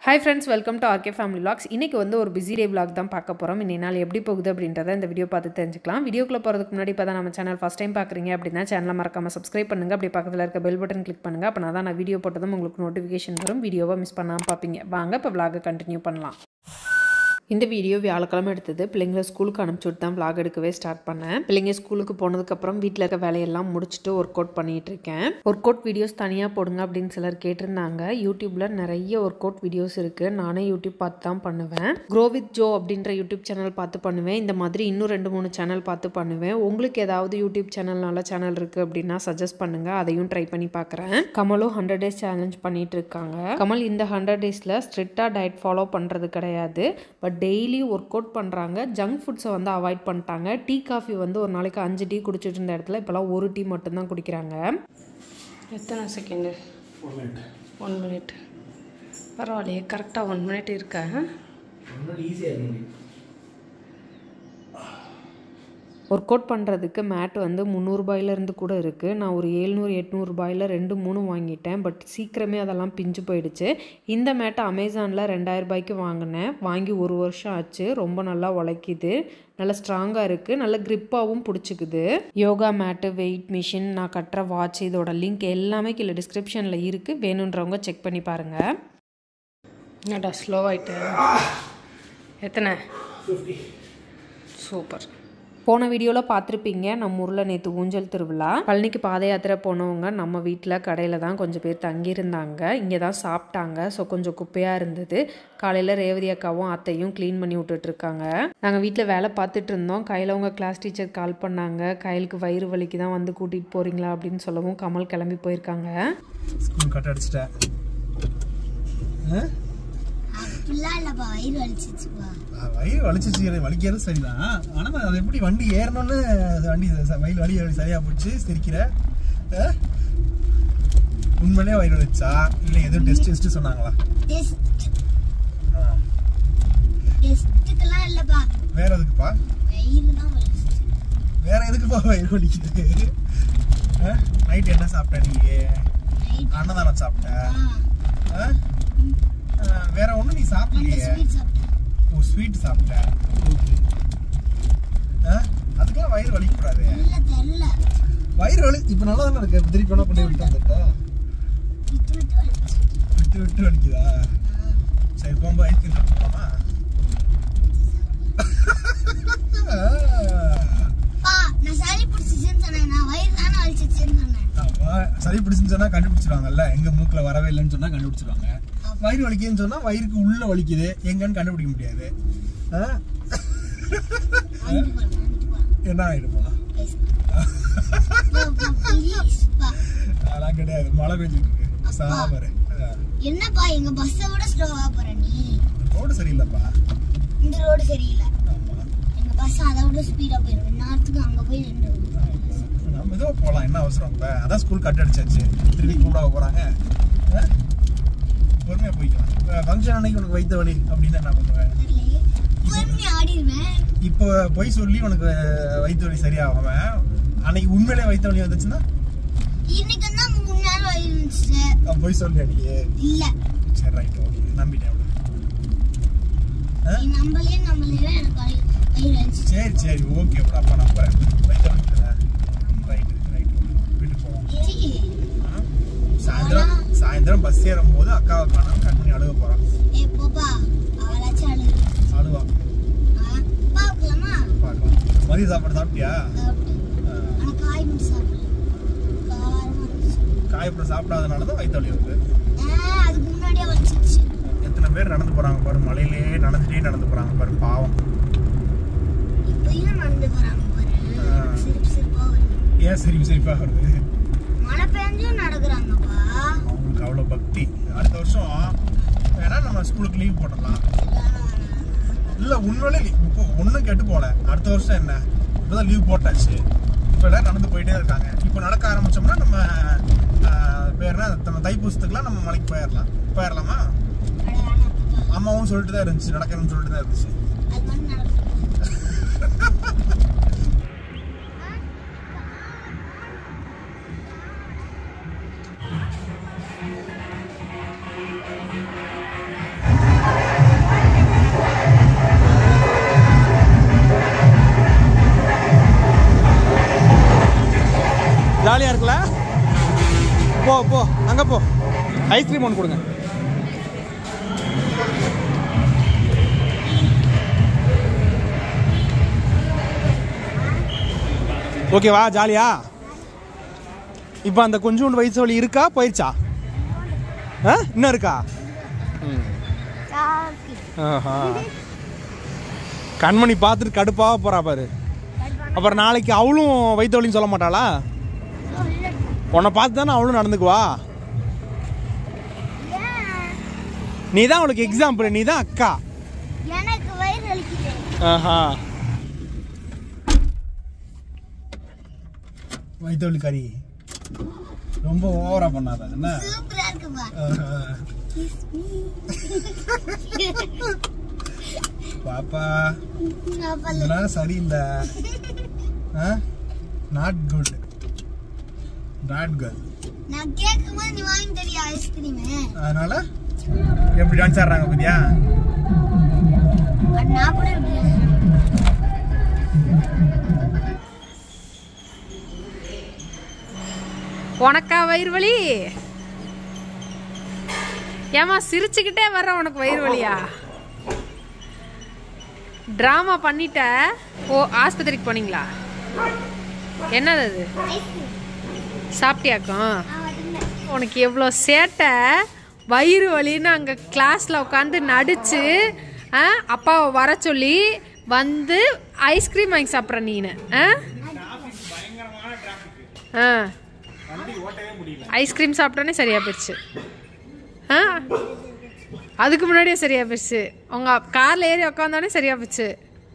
Hi friends welcome to RK family vlogs இன்றைக்கி வந்து ஒரு பிஸி டே vlog தான் பார்க்க போகிறோம் இன்னைக்கு நாள் எப்படி போகுது அப்படின்றத இந்த வீடியோ பார்த்து தெரிஞ்சுக்கலாம் வீடியோக்குள்ளே போகிறதுக்கு முன்னாடி இப்போ தான் நம்ம சேனல் ஃபஸ்ட் டைம் பார்க்குறீங்க அப்படின்னா சேனலை மறக்காமல் சப்ஸ்கிரைப் பண்ணுங்கள் அப்படி பக்கத்தில் இருக்க பெல் பட்டன் கிளிக் பண்ணுங்கள் அப்போ தான் நான் வீடியோ போட்டதும் உங்களுக்கு நோட்டிஃபிகேஷன் வரும் வீடியோவை மிஸ் பண்ணாமல் பார்ப்பீங்க வாங்க இப்போ vlog கண்டினியூ பண்ணலாம் இந்த வீடியோ வியாழக்கிழமை எடுத்தது பிள்ளைங்களை ஸ்கூலுக்கு அனுப்பிச்சுட்டு தான் vlog எடுக்கவே ஸ்டார்ட் பண்ணேன் பிள்ளைங்க ஸ்கூலுக்கு போனதுக்கப்புறம் வீட்டில் இருக்க வேலையெல்லாம் முடிச்சுட்டு ஒர்க் அவுட் பண்ணிட்டு இருக்கேன் ஒர்க் அவுட் வீடியோஸ் தனியாக போடுங்க அப்படின்னு சிலர் கேட்டிருந்தாங்க யூடியூப்ல நிறைய ஒர்க் அவுட் வீடியோஸ் இருக்கு நானே யூடியூப் பார்த்து தான் பண்ணுவேன் க்ரோ வித் ஜோ அப்படின்ற யூடியூப் சேனல் பார்த்து பண்ணுவேன் இந்த மாதிரி இன்னும் ரெண்டு மூணு சேனல் பார்த்து பண்ணுவேன் உங்களுக்கு ஏதாவது யூடியூப் சேனல் நல்ல சேனல் இருக்கு அப்படின்னா சஜஸ்ட் பண்ணுங்க அதையும் ட்ரை பண்ணி பார்க்குறேன் கமலும் ஹண்ட்ரட் டேஸ் சேலஞ்ச் பண்ணிட்டு இருக்காங்க கமல் இந்த ஹண்ட்ரட் டேஸில் ஸ்ட்ரிக்டாக டயட் ஃபாலோ பண்ணுறது கிடையாது பட் டெய்லி ஒர்க் அவுட் பண்ணுறாங்க ஜங்க் ஃபுட்ஸை வந்து அவாய்ட் பண்ணிட்டாங்க டீ காஃபி வந்து ஒரு நாளைக்கு அஞ்சு டீ குடிச்சிட்டு இருந்த இடத்துல இப்போலாம் ஒரு டீ மட்டும்தான் குடிக்கிறாங்க எத்தனை செகண்டு ஒன் மினிட் பரவாயில்லையே கரெக்டாக ஒன் மினிட் இருக்கா ஒர்க் அவுட் பண்ணுறதுக்கு மேட் வந்து முந்நூறுபாயிலேருந்து கூட இருக்குது நான் ஒரு ஏழ்நூறு எட்நூறுபாயில் ரெண்டு மூணு வாங்கிட்டேன் பட் சீக்கிரமே அதெல்லாம் பிஞ்சு போயிடுச்சு இந்த மேட்டை அமேசானில் ரெண்டாயிரம் ரூபாய்க்கு வாங்கினேன் வாங்கி ஒரு வருஷம் ஆச்சு ரொம்ப நல்லா உழைக்குது நல்லா ஸ்ட்ராங்காக இருக்குது நல்ல க்ரிப்பாகவும் பிடிச்சிக்குது யோகா மேட்டு வெயிட் மிஷின் நான் கட்டுற வாட்ச் இதோட லிங்க் எல்லாமே கீழே டிஸ்கிரிப்ஷனில் இருக்குது வேணுன்றவங்க செக் பண்ணி பாருங்கள் என்னடா ஸ்லோ ஆயிட்டு எத்தனை சூப்பர் போன வீடியோவில் பார்த்துருப்பீங்க நம்ம ஊரில் நேற்று ஊஞ்சல் திருவிழா பழனிக்கு பாத யாத்திரை போனவங்க நம்ம வீட்டில் கடையில் தான் கொஞ்சம் பேர் தங்கியிருந்தாங்க இங்கே தான் சாப்பிட்டாங்க ஸோ கொஞ்சம் குப்பையாக இருந்தது காலையில் ரேவதி அக்காவும் அத்தையும் க்ளீன் பண்ணி விட்டுட்டு இருக்காங்க நாங்கள் வீட்டில் வேலை பார்த்துட்டு இருந்தோம் கையில் உங்கள் கிளாஸ் டீச்சர் கால் பண்ணாங்க கையிலுக்கு வயிறு வலிக்கு தான் வந்து கூட்டிகிட்டு போகிறீங்களா அப்படின்னு சொல்லவும் கமல் கிளம்பி போயிருக்காங்க ஸ்கூல் கட் அடிச்சிட்டேன் அப்படிலாம் இல்லப்பா வயிறு வலிச்சிச்சுப்பா வயிறு வலிச்சிச்சு எனக்கு வலிக்கிறது சரிதான் ஆனா அது எப்படி வண்டி ஏறணும்னு அது வண்டி ச- வயிறு வலி வலி சரியா போச்சு சிரிக்கிற ஆ? உண்மையிலே வயிறு வலிச்சா இல்லை எதுவும் டெஸ்ட் டெஸ்ட் சொன்னாங்களா டெஸ்ட் ஆ. டெஸ்ட்டுக்கெல்லாம் இல்லப்பா வேற எதுக்குப்பா வயிறு தான் வலிச்சிச்சு வேற எதுக்குப்பா வயிறு வலிக்குது நைட் என்ன சாப்பிட்ட நீ நைட் அன்னதானம் சாப்பிட்ட ஆ? ஆ, வேற ஒண்ணும் நீ அந்த சாப்பிடலையே ஸ்வீட் சாப்பிட்டேன் ஓ ஸ்வீட் சாப்பிட்ட ஓகே அதுக்கெல்லாம் வயிறு வலிக்கூடாது இல்ல தெரியல வயிறு வலி இப்போ நல்லா தானே இருக்கு இப்ப திருப்பி வேணா கொண்டு விட்டு வந்துட்டா விட்டு விட்டு வலிச்சு விட்டு விட்டு வலிக்குதா சரி போகும்போது ஐஸ்கிரீம் சாப்பிட்டு போலாமா பா நான் சளி பிடிச்சிச்சுன்னு சொன்னேன் நான் வயிறு தானே வலிச்சிச்சுன்னு சொன்னேன் ஆமா, சளி பிடிச்சுன்னு சொன்னா கண்டுபிடிச்சிருவாங்கல்ல எங்க மூக்குல வரவே இல்லைன்னு சொன்னா கண்டுபிடிச்சிருவாங்க வயிறு வலிக்குதுன்னு சொன்னா வயிறுக்கு உள்ள வலிக்குது எங்கன்னு கண்டுபிடிக்க முடியாது ஆ? வாங்கிட்டு போறேன் வாங்கிட்டு போறேன் என்ன ஆயிடுமா ப்ளீஸ்ப்பா அதெல்லாம் கிடையாது மழை பெஞ்சிட்டு இருக்கு சாமரு என்னப்பா எங்க பஸ்ஸை விட ஸ்லோவா போற நீ ரோடு சரியில்லைப்பா இந்த ரோடு சரியில்லை ஆமா எங்க பஸ் அதை விட ஸ்பீடா போயிடும் நேரத்துக்கு அங்க போய் நின்று நம்ம ஏதோ போகலாம் என்ன அவசரம் இப்போ அதான் ஸ்கூல் கட் அடிச்சாச்சு திருப்பி கூப்பிட போகிறாங்க பொறுமையாக போய்க்கலாம் இப்போ ஃபங்க்ஷன் அன்னைக்கு உனக்கு வைத்த வழி அப்படின்னு என்ன பண்ணுவேன் தெரியலையே பொறுமையா ஆடிடுவேன் இப்போ பொய் சொல்லி உனக்கு வைத்த வலி சரியாகாம அன்னைக்கு உண்மையிலே வைத்த வலி வந்துச்சுன்னா இன்னைக்கு தான் மூணு நாள் வழி இருந்துச்சு அப்ப பொய் சொல்லி அடியே இல்ல சரி ரைட் ஓகே நம்பிட்டேன் விடு. ஆ? நீ நம்மளே நம்மளே எனக்கு வழி வயிறு வலிச்சு சரி சரி ஓகே விட அப்பா நான் போகிறேன் வைத்த வலி ரைட் ரைட் வீட்டுக்கு போவோம் ஆ? சாயந்தரம் சாயந்தரம் பஸ் ஏறும்போது அக்காவை காணோம் கண்மணி அழுக போகிறான் ஏ போப்பா அவளாச்சும் அழுகு அழுவா பார்க்கலாமா பார்க்கலாம் மதிய சாப்பாடு சாப்பிட்டியா சாப்பிட்டு ஆ, ஆனா காய் மட்டும் சாப்பிடல காரமா இருந்துச்சு காயப்படம் சாப்பிடாதனால தான் வயிற்று வலி வருது ஆ, அதுக்கு முன்னாடியே வலிச்சிச்சு எத்தனை பேர் நடந்து போறாங்க பாரு மலையிலேயே நடந்துட்டே நடந்து போறாங்க பாரு பாவம் இப்பயும் நடந்து போறாங்க பாரு ஆ. சிரிப்பு சிரிப்பா வருது ஏன் சரி சரிப்பா வருது மழை பெஞ்சும் நடக்குறாங்கப்பா அவங்களுக்கு அவ்வளோ பக்தி அடுத்த வருஷம் வேணா நம்ம ஸ்கூலுக்கு லீவ் போட்டுடலாம் இல்லை உண்மையிலே leave. இப்போ ஒன்றும் கெட்டு போகல அடுத்த வருஷம் என்ன இப்போதான் லீவ் போட்டாச்சு இப்போ எல்லாரும் நடந்து போயிட்டே இருக்காங்க இப்போ நடக்க ஆரம்பிச்சோம்னா நம்ம ஆஹ், பேர் என்ன நம்ம தைப்பூசத்துக்குலாம் நம்ம மலைக்கு போயிடலாம் போயிடலாமா அட வேணாம்ப்பா. அம்மாவும் சொல்லிட்டு தான் இருந்துச்சு நடக்கணும்னு சொல்லிட்டு தான் இருந்துச்சு அது மாதிரி நடக்கும் போ போ அங்க போ ஐஸ்கிரீம் ஒன்று கொடுங்க ஓகேவா ஜாலியா இப்போ அந்த கொஞ்சோண்டு வயசு வலி இருக்கா போயிடுச்சா ஆ இன்னும் இருக்கா ம் சாக்கி ஆஹா. கண்மணி பார்த்துட்டு கடுப்பாக போறா பாரு அப்புறம் நாளைக்கு அவளும் வயிற்று வலின்னு சொல்ல மாட்டாளா உன்னை பார்த்து தானே அவளும் நடந்துக்குவா நீ தான் அவளுக்கு எக்ஸாம்பிள் நீ தான் அக்கா எனக்கு வயிறு வலிக்குது ஆஹா வயிற்று வலி கறி ரொம்ப ஓவரா பண்ணாத என்ன சூப்பரா இருக்குப்பா பாப்பா நான் பல்லு இதெல்லாம் சரியில்லை நாட் குட் நாட் குட் நான் கேட்கும் போது நீ வாங்கி தரியா ஐஸ்கிரீமு அதனால எப்படி டான்ஸ் ஆடுறாங்க பத்தியா நான் கூட இப்படி உனக்கா வயிறு வலி ஏமா சிரிச்சுக்கிட்டே வர்ற உனக்கு வயிறு வலியா ட்ராமா பண்ணிட்ட ஓ ஆஸ்பத்திரிக்கு போனீங்களா என்னது அது ஐஸ்கிரீம் சாப்பிட்டியாக்கும் நான் வந்தேன் உனக்கு எவ்வளோ சேட்டை வயிறு வலின்னு அங்கே கிளாஸில் உட்காந்து நடிச்சு ஆ, அப்பாவை வர சொல்லி வந்து ஐஸ்கிரீம் வாங்கி சாப்பிட்ற நீனு ஆ ஆ ஐஸ்கிரீம் சாப்பிட்டோன்னே சரியா போயிடுச்சு ஆ அதுக்கு முன்னாடியே சரியா போயிடுச்சு உங்க கார்ல ஏறி உட்காந்தோடனே சரியா போச்சு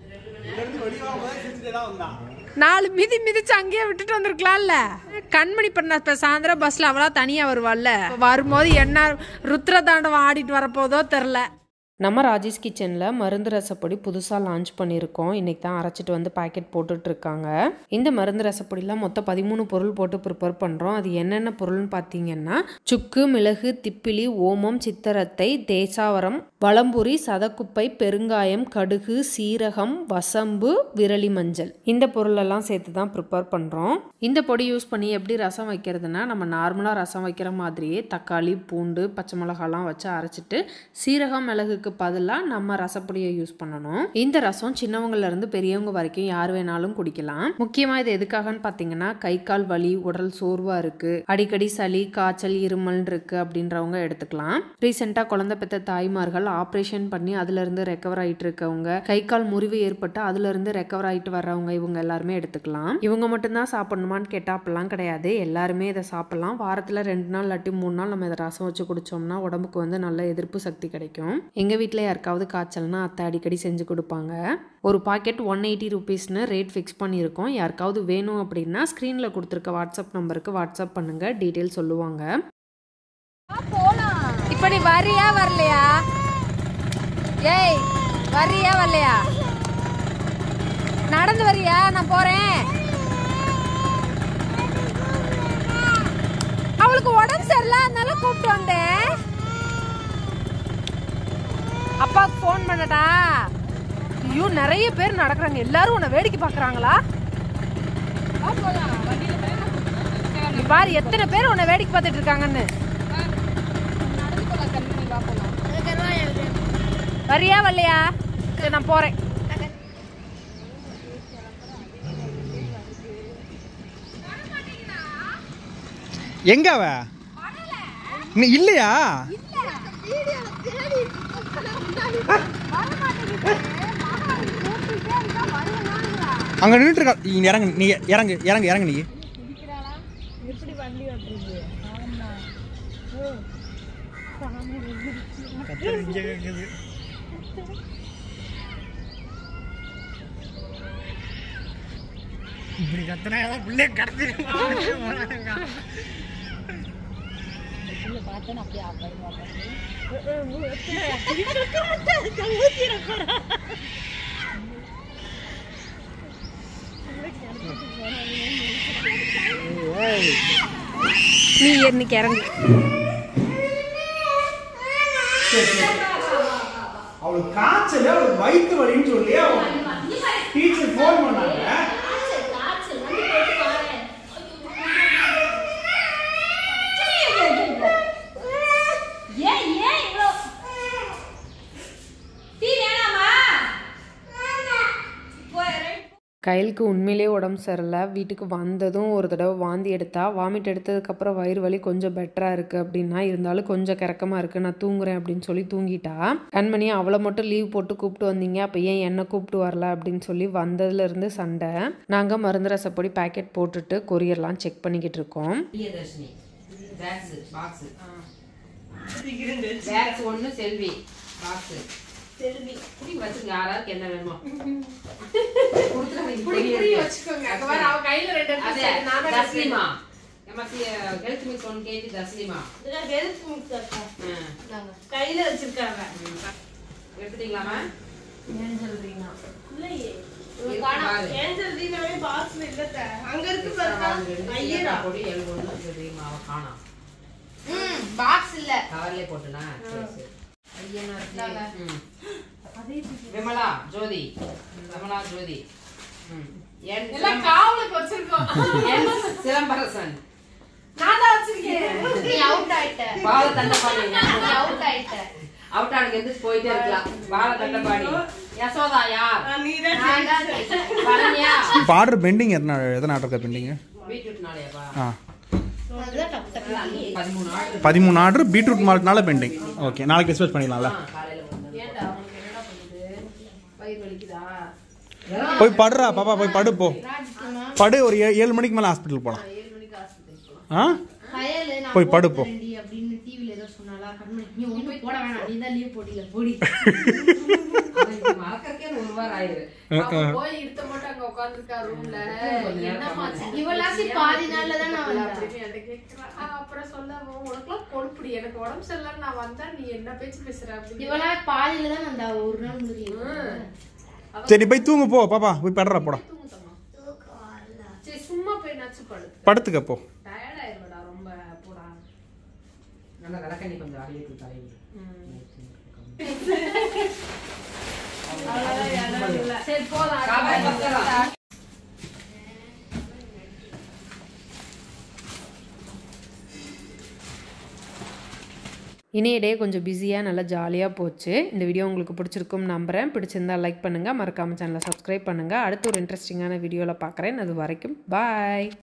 நாலு மிதி மிதிச்சு அங்கேயே விட்டுட்டு வந்திருக்கலாம்ல கண்மணி பண்ண இப்ப சாயந்தரம் பஸ்ல அவளா தனியா வருவாள்ல வரும்போது என்ன ருத்ர தாண்டவம் ஆடிட்டு வரப்போதோ தெரில நம்ம ராஜேஷ் கிச்சனில் மருந்து ரசப்பொடி புதுசாக லான்ச் பண்ணியிருக்கோம் இன்றைக்கி தான் அரைச்சிட்டு வந்து பாக்கெட் போட்டுட்ருக்காங்க இந்த மருந்து ரசப்பொடிலாம் மொத்தம் பதிமூணு பொருள் போட்டு ப்ரிப்பேர் பண்ணுறோம் அது என்னென்ன பொருள்னு பார்த்தீங்கன்னா சுக்கு மிளகு திப்பிலி ஓமம் சித்தரத்தை தேசாவரம் வளம்புரி சதக்குப்பை பெருங்காயம் கடுகு சீரகம் வசம்பு விரலி மஞ்சள் இந்த பொருளெல்லாம் சேர்த்து தான் ப்ரிப்பேர் பண்ணுறோம் இந்த பொடி யூஸ் பண்ணி எப்படி ரசம் வைக்கிறதுனா நம்ம நார்மலாக ரசம் வைக்கிற மாதிரியே தக்காளி பூண்டு பச்சை மிளகாலாம் வச்சு அரைச்சிட்டு சீரகம் மிளகுக்கு பதிலாக நம்ம ரசப்பொடியை யூஸ் பண்ணணும் இந்த ரசம் சின்னவங்கள்ல இருந்து பெரியவங்க வரைக்கும் யார் வேணாலும் குடிக்கலாம் முக்கியமாக இது எதுக்காகன்னு பார்த்தீங்கன்னா கை கால் வலி உடல் சோர்வாக இருக்குது அடிக்கடி சளி காய்ச்சல் இருமல் இருக்குது அப்படின்றவங்க எடுத்துக்கலாம் ரீசெண்டாக குழந்தை பெற்ற தாய்மார்கள் ஆப்ரேஷன் பண்ணி அதுலேருந்து ரெக்கவர் ஆகிட்டு இருக்கவங்க கை கால் முறிவு ஏற்பட்டு அதுலேருந்து ரெக்கவர் ஆகிட்டு வர்றவங்க இவங்க எல்லாருமே எடுத்துக்கலாம் இவங்க மட்டும்தான் சாப்பிடணுமான்னு கேட்டால் அப்படிலாம் கிடையாது எல்லாருமே இதை சாப்பிடலாம் வாரத்தில் ரெண்டு நாள் இல்லாட்டி மூணு நாள் நம்ம இதை ரசம் வச்சு குடிச்சோம்னா உடம்புக்கு வந்து நல்ல எதிர்ப்பு சக்தி கிடைக்கும் எங்கள் வீட்டில் யாருக்காவது காய்ச்சல்னா அத்தை அடிக்கடி செஞ்சு கொடுப்பாங்க ஒரு பாக்கெட் ஒன் எயிட்டி ருபீஸ்னு ரேட் ஃபிக்ஸ் பண்ணியிருக்கோம் யாருக்காவது வேணும் அப்படின்னா ஸ்க்ரீனில் கொடுத்துருக்க வாட்ஸ்அப் நம்பருக்கு வாட்ஸ்அப் பண்ணுங்கள் டீட்டெயில் சொல்லுவாங்க இப்ப நீ வரியா வரலையா ஏய் வரியா வரலையா நடந்து வரியா நான் போறேன் அவளுக்கு உடம்பு சரியில்லை அதனால கூப்பிட்டு வந்தேன் அப்பாவுக்கு ஃபோன் பண்ணட்டா ஐயோ நிறைய பேர் நடக்கிறாங்க எல்லாரும் உன்னை வேடிக்கை பார்க்கறாங்களா நீ பாரு எத்தனை பேர் உன்னை வேடிக்கை பார்த்துட்டு இருக்காங்கன்னு வரியா வரலையா சரி நான் போறேன் எங்க அவ இன்னும் இல்லையா அங்க நின்றுட்டு இருக்கா நீ இறங்கு நீ இறங்கு இறங்கு இறங்கு நீ கத்தல் இங்க கேக்குது. இப்படி கத்துனா ஏதாவது பிள்ளைய கடத்திருக்கா நீ இன்னைக்கு இறங்கு அவளுக்கு காய்ச்சல் அவளுக்கு வயிற்று வலின்னு சொல்லி டீச்சர் ஃபோன் பண்ணாங்க கைலுக்கு உண்மையிலேயே உடம்பு சரியில்லை வீட்டுக்கு வந்ததும் ஒரு தடவை வாந்தி எடுத்தா வாமிட் எடுத்ததுக்கப்புறம் வயிறு வலி கொஞ்சம் பெட்டராக இருக்குது அப்படின்னா இருந்தாலும் கொஞ்சம் கிறக்கமாக இருக்குது நான் தூங்குறேன் அப்படின்னு சொல்லி தூங்கிட்டா கண்மணி அவளை மட்டும் லீவ் போட்டு கூப்பிட்டு வந்தீங்க அப்போ ஏன் என்னை கூப்பிட்டு வரல அப்படின்னு சொல்லி வந்ததுலேருந்து சண்டை நாங்கள் மருந்து ரசப்பொடி பேக்கெட் போட்டுட்டு கொரியர்லாம் செக் பண்ணிக்கிட்டு இருக்கோம் பிரியதர்ஷினி பேக்ஸ் பாக்ஸ் பேக்ஸ் ஒன்று செல்வி பாக்ஸ் செல்வி குடி வச்சுங்க யாராருக்கு என்ன வேணுமோ கொடுத்துருங்க புடி புடி வச்சுக்கோங்க அங்க பாரு, அவ கையில ரெண்டு எடுத்து அதே வச்சிருக்கு. நானும் Taslima MSc health mix one KG Taslima ஆ. கையில வச்சிருக்காங்க எடுத்துட்டீங்களாமா இல்லையே இருக்கு பாரு. ஏஞ்சல் தீனாவே பாக்ஸ்ல இல்லத்த அங்க இருக்கு எக்ஸ்ட்ரா பாருங்க வாங்க, ரெண்டு ஐயரா சீரகா பொடி எல் ஒன்று தெரியுமா அவ காணோம் ம் பாக்ஸ் இல்ல கவர்லே போட்டுனா சரி சரி ம். விமலா ஜோதி விமலா ஜோதி ம். என் எல்லாம் காவலுக்கு வச்சிருக்கோம் என் சிலம்பரசன் நான் தான் வச்சிருக்கேன் நீ அவுட் ஆயிட்ட பால தண்டபாணி நீ அவுட் ஆயிட்ட அவுட் ஆனுக்கு எந்திரிச்சு போயிட்டே இருக்கலாம் பால தண்டபாணி யசோதா யார் நீதான் நான் தான் ஜெயிச்சேன். பரண்யா இப்போ ஆர்டர் பெண்டிங் எத்தனை எத்தனை ஆர்டர் இருக்கா பெண்டிங் பீட்ரூட் நாளையாப்பா ஆ பதிமூணு ஆர்டர் பதிமூணு ஆர்டர் பீட்ரூட் மால்ட்னால பெண்டிங் ஓகே நாளைக்கு டிஸ்பேச் பண்ணிடலாம்ல காலையில வந்து ஏன்டா உனக்கு என்னடா பண்ணுது வயிறு வலிக்குதா போய் படுறா பாப்பா போய் படு போ படு ஒரு ஏ- ஏழு மணிக்கு மேலே ஹாஸ்பிட்டல் போகலாம் ஏழு மணிக்கு ஆஸ்பத்திரி போலாம் ஆ கயலு நான் போய் படு போ போறேன்டி அப்படின்னு டிவில ஏதோ சொன்னாலா கண்மணி நீ ஒண்ணும் போட வேணாம் நீ தான் லீவ் போட்டில போடி அவனுக்கு மறக்கறக்கே ஒரு வாரம் ஆயிரு அவ போய் இருத்த மட்டும் அங்க உட்கார்ந்திருக்கா ரூம்ல கொஞ்ச நேரம் என்னம்மா பாருங்க. சின்ன இவளாசி பிள்ளையா பாதி வந்து நாள்ல தான் நான் இருக்கா வந்தேன். அப்படின்னு என்கிட்ட கேக்குறா. ஆ, அப்புறம் சொல்ல உனக்குலாம் கொடுப்புடி எனக்கு உடம்பு சரியில்லைன்னு நான் வந்தா நீ என்ன பேச்சு பேசுற அப்படின்னு இவளா பாதியில தான் அந்த ஒரு நாள் முடியல சரி போய் தூங்கு போ பாப்பா போய் படுறா போடா தூங்குதம்மா சரி சும்மா போய் நச்சு படுத்து படுத்துக்க போ டயர்ட் ஆயிருவடா ரொம்ப போடா நல்லா விளக்கண்ணி கொஞ்சம் அடியே தலைவி சரி போலாம் காப்பாய் பத்திரம் இனிய டே கொஞ்சம் பிஸியாக நல்லா ஜாலியாக போச்சு இந்த வீடியோ உங்களுக்கு பிடிச்சிருக்கும் நம்புகிறேன் பிடிச்சிருந்தா லைக் பண்ணுங்கள் மறக்காமல் சேனலை சப்ஸ்கிரைப் பண்ணுங்கள் அடுத்து ஒரு இன்ட்ரெஸ்டிங்கான வீடியோவில் பார்க்குறேன் அது வரைக்கும் பாய்